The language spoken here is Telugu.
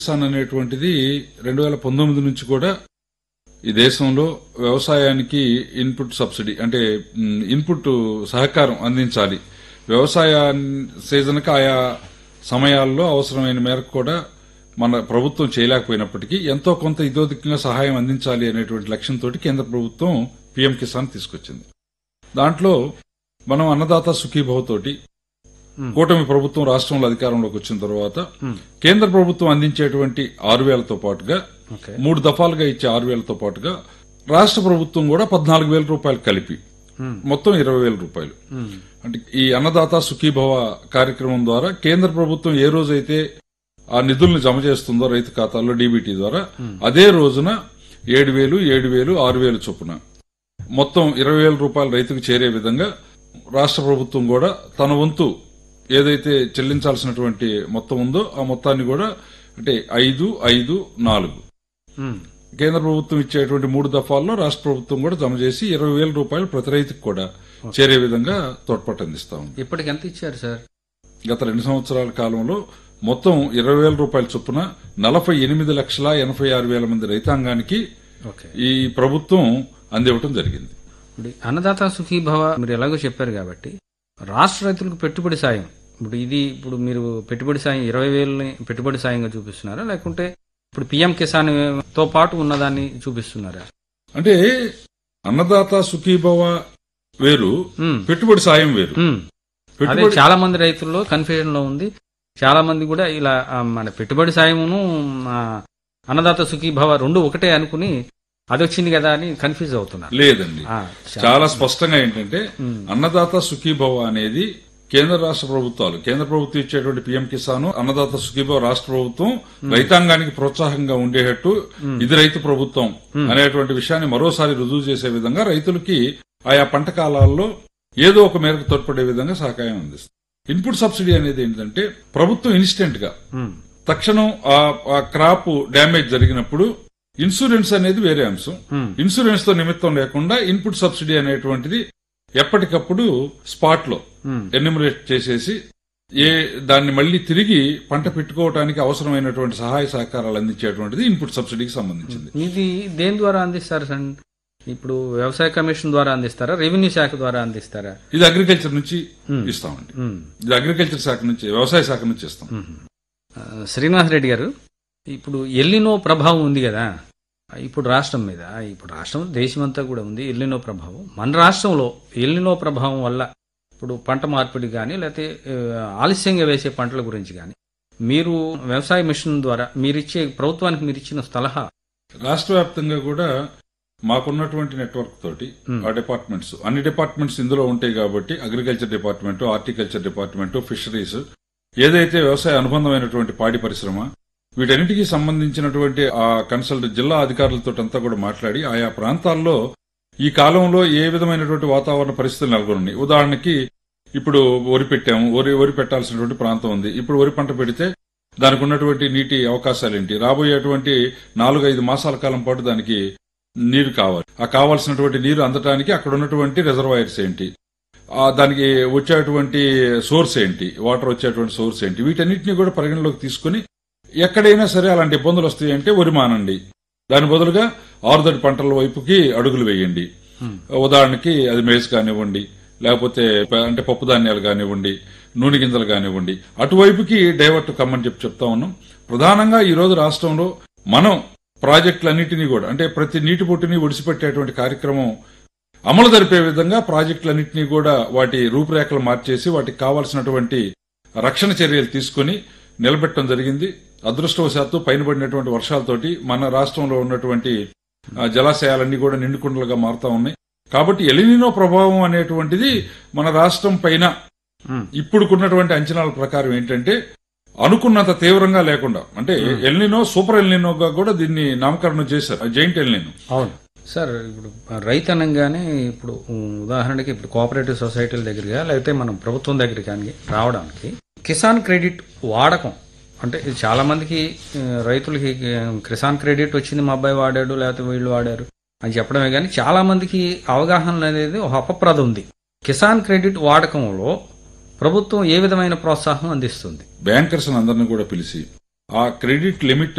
కిసాన్ అనేటువంటిది రెండు వేల పంతొమ్మిది నుంచి కూడా ఈ దేశంలో వ్యవసాయానికి ఇన్పుట్ సబ్సిడీ అంటే మ్, ఇన్పుట్ సహకారం అందించాలి వ్యవసాయ సీజన్కి ఆయా సమయాల్లో అవసరమైన మేరకు కూడా మన ప్రభుత్వం చేయలేకపోయినప్పటికీ ఎంతో కొంత ఇదోదికంగా సహాయం అందించాలి అనేటువంటి లక్ష్యంతో కేంద్ర ప్రభుత్వం పీఎం కిసాన్ తీసుకొచ్చింది దాంట్లో మనం అన్నదాత సుఖీభవ తోటి కూటమి ప్రభుత్వం రాష్ట్రంలో అధికారంలోకి వచ్చిన తర్వాత కేంద్ర ప్రభుత్వం అందించేటువంటి ఆరు వేలతో పాటుగా ఓకే మూడు దఫాలుగా ఇచ్చే ఆరు వేలతో పాటుగా రాష్ట్ర ప్రభుత్వం కూడా పద్నాలుగు వేల రూపాయలు కలిపి మొత్తం ఇరవై వేల రూపాయలు అంటే ఈ అన్నదాత సుఖీభవ కార్యక్రమం ద్వారా కేంద్ర ప్రభుత్వం ఏ రోజైతే ఆ నిధుల్ని జమ చేస్తుందో రైతు ఖాతాల్లో డీబీటీ ద్వారా అదే రోజున ఏడు వేలు ఏడు వేలు ఆరు వేలు చొప్పున మొత్తం ఇరవై వేల రూపాయలు రైతుకు చేరే విధంగా రాష్ట్ర ప్రభుత్వం కూడా తన వంతు ఏదైతే చెల్లించాల్సినటువంటి మొత్తం ఉందో ఆ మొత్తాన్ని కూడా అంటే ఐదు ఐదు నాలుగు కేంద్ర ప్రభుత్వం ఇచ్చేటువంటి మూడు దఫాల్లో రాష్ట్ర ప్రభుత్వం కూడా జమ చేసి ఇరవై వేల రూపాయలు ప్రతి రైతుకు కూడా చేరే విధంగా తోడ్పాటు అందిస్తా ఉంది ఇప్పటికి ఎంత ఇచ్చారు సార్ గత రెండు సంవత్సరాల కాలంలో మొత్తం ఇరవై వేల రూపాయల చొప్పున నలభై ఎనిమిది లక్షల ఎనభై ఆరు వేల మంది రైతాంగానికి ఓకే ఈ ప్రభుత్వం అందివ్వటం జరిగింది ఇప్పుడు ఈ అన్నదాత సుఖీభవ మీరు ఎలాగో చెప్పారు కాబట్టి రాష్ట్ర రైతులకు పెట్టుబడి సాయం ఇప్పుడు ఇది ఇప్పుడు మీరు పెట్టుబడి సాయం ఇరవై వేలని పెట్టుబడి సాయంగా చూపిస్తున్నారా లేకుంటే ఇప్పుడు పిఎం కిసాన్ తో పాటు ఉన్నదాన్ని చూపిస్తున్నారా అంటే అన్నదాత సుఖీభవ వేరు ఉమ్, పెట్టుబడి సాయం వేరు ఉమ్. అదే పెట్టుబడి చాలా మంది రైతుల్లో కన్ఫ్యూజన్ లో ఉంది చాలా మంది కూడా ఇలా ఆ, మన పెట్టుబడి సాయమును ఆ, అన్నదాత సుఖీభవ రెండు ఒకటే అనుకుని అది వచ్చింది కదా అని కన్ఫ్యూజ్ అవుతున్నారు లేదండి ఆ, చాలా స్పష్టంగా ఏంటంటే అన్నదాత సుఖీభవ అనేది కేంద్ర రాష్ట్ర ప్రభుత్వాలు కేంద్ర ప్రభుత్వం ఇచ్చేటువంటి పిఎం కిసాన్ అన్నదాత సుఖీభవ రాష్ట్ర ప్రభుత్వం రైతాంగానికి ప్రోత్సాహంగా ఉండేటట్టు ఇది రైతు ప్రభుత్వం అనేటువంటి విషయాన్ని మరోసారి రుజువు చేసే విధంగా రైతులకి ఆయా పంట కాలాల్లో ఏదో ఒక మేరకు తోడ్పడే విధంగా సహకారం అందిస్తుంది ఇన్పుట్ సబ్సిడీ అనేది ఏంటంటే ప్రభుత్వం ఇన్స్టెంట్ గా ఉమ్, తక్షణం ఆ ఆ క్రాప్ డ్యామేజ్ జరిగినప్పుడు ఇన్సూరెన్స్ అనేది వేరే అంశం ఉమ్, ఇన్సూరెన్స్ తో నిమిత్తం లేకుండా ఇన్పుట్ సబ్సిడీ అనేటువంటిది ఎప్పటికప్పుడు స్పాట్ లో ఉమ్. ఎన్యూమరేట్ చేసేసి ఏ దాన్ని మళ్లీ తిరిగి పంట పెట్టుకోవడానికి అవసరమైనటువంటి సహాయ సహకారాలు అందించేటువంటిది ఇన్పుట్ సబ్సిడీకి సంబంధించింది ఇది దేని ద్వారా అందిస్తారు సార్ ఇప్పుడు వ్యవసాయ కమిషన్ ద్వారా అందిస్తారా రెవెన్యూ శాఖ ద్వారా అందిస్తారా ఇది అగ్రికల్చర్ నుంచి ఇస్తామండి ఉమ్. ఇది అగ్రికల్చర్ శాఖ నుంచి వ్యవసాయ శాఖ నుంచి ఇస్తాం ఆ, శ్రీనివాస్ రెడ్డి గారు ఇప్పుడు ఎల్లినో ప్రభావం ఉంది కదా ఇప్పుడు రాష్ట్రం మీద ఇప్పుడు రాష్ట్రం దేశమంతా కూడా ఉంది ఎల్లినో ప్రభావం మన రాష్ట్రంలో ఎల్లినో ప్రభావం వల్ల ఇప్పుడు పంట మార్పిడి కానీ లేకపోతే ఆ, ఆలస్యంగా వేసే పంటల గురించి కానీ మీరు వ్యవసాయ మిషన్ ద్వారా మీరిచ్చే ప్రభుత్వానికి మీరు ఇచ్చిన సలహా రాష్ట్ర వ్యాప్తంగా కూడా మాకున్నటువంటి నెట్వర్క్ తోటి ఆ డిపార్ట్మెంట్స్ అన్ని డిపార్ట్మెంట్స్ ఇందులో ఉంటాయి కాబట్టి agriculture department horticulture department fisheries ఏదైతే వ్యవసాయ అనుబంధమైనటువంటి పాడి పరిశ్రమ వీటన్నిటికీ సంబంధించినటువంటి ఆ కన్సల్ట్ జిల్లా అధికారులతో అంతా కూడా మాట్లాడి ఆయా ప్రాంతాల్లో ఈ కాలంలో ఏ విధమైనటువంటి వాతావరణ పరిస్థితులు నెలకొన్నాయి ఉదాహరణకి ఇప్పుడు వరి పెట్టాము వరి వరి పెట్టాల్సినటువంటి ప్రాంతం ఉంది ఇప్పుడు వరి పంట పెడితే దానికి ఉన్నటువంటి నీటి అవకాశాలు ఏంటి రాబోయేటువంటి నాలుగు ఐదు మాసాల కాలం పాటు దానికి నీరు కావాలి ఆ కావాల్సినటువంటి నీరు అందటానికి అక్కడ ఉన్నటువంటి రిజర్వాయర్స్ ఏంటి ఆ దానికి వచ్చేటువంటి సోర్స్ ఏంటి వాటర్ వచ్చేటువంటి సోర్స్ ఏంటి వీటన్నిటిని కూడా పరిగణలోకి తీసుకుని ఎక్కడైనా సరే అలాంటి ఇబ్బందులు వస్తాయి అంటే వరి మానండి దాని బదులుగా ఆరుదడి పంటల వైపుకి అడుగులు వేయండి ఉదాహరణకి అది మేజ్ కానివ్వండి లేకపోతే ప- అంటే పప్పు ధాన్యాలు కానివ్వండి నూనె గింజలు కానివ్వండి అటువైపుకి డైవర్ట్ కమ్మని చెప్పి చెప్తా ఉన్నాం ప్రధానంగా ఈ రోజు రాష్ట్రంలో మనం ప్రాజెక్టులన్నింటినీ కూడా అంటే ప్రతి నీటి పొట్టుని ఒడిసిపెట్టేటువంటి కార్యక్రమం అమలు జరిపే విధంగా ప్రాజెక్టులన్నింటినీ కూడా వాటి రూపురేఖలు మార్చేసి వాటికి కావాల్సినటువంటి రక్షణ చర్యలు తీసుకుని నిలబెట్టడం జరిగింది అదృష్టవశాత్తు పైన పడినటువంటి వర్షాలతోటి మన రాష్ట్రంలో ఉన్నటువంటి ఆ, జలాశయాలన్నీ కూడా నిండుకుండలుగా మారుతా ఉన్నాయి కాబట్టి ఎలినినో ప్రభావం అనేటువంటిది మన రాష్ట్రం పైన మ్మ్. ఇప్పుడుకున్నటువంటి అంచనాల ప్రకారం ఏంటంటే అనుకున్నంత తీవ్రంగా లేకుండా అంటే ఎల్నినో సూపర్ ఎల్నినోగా కూడా దీన్ని నామకరణం చేశారు జైంట్ ఎల్నినో అవును సార్ ఇప్పుడు రైతు అనగానే ఇప్పుడు ఉదాహరణకి ఇప్పుడు కోఆపరేటివ్ సొసైటీల దగ్గరగా లేకపోతే మనం ప్రభుత్వం దగ్గర కానీ రావడానికి కిసాన్ క్రెడిట్ వాడకం అంటే ఇది చాలా మందికి ఆ, రైతులకి ఆ, కిసాన్ క్రెడిట్ వచ్చింది మా అబ్బాయి వాడాడు లేకపోతే వీళ్ళు వాడారు అని చెప్పడమే కానీ చాలా మందికి అవగాహన అనేది ఒక అపప్రద ఉంది కిసాన్ క్రెడిట్ వాడకంలో ప్రభుత్వం ఏ విధమైన ప్రోత్సాహం అందిస్తుంది బ్యాంకర్స్ అందరిని కూడా పిలిచి ఆ క్రెడిట్ లిమిట్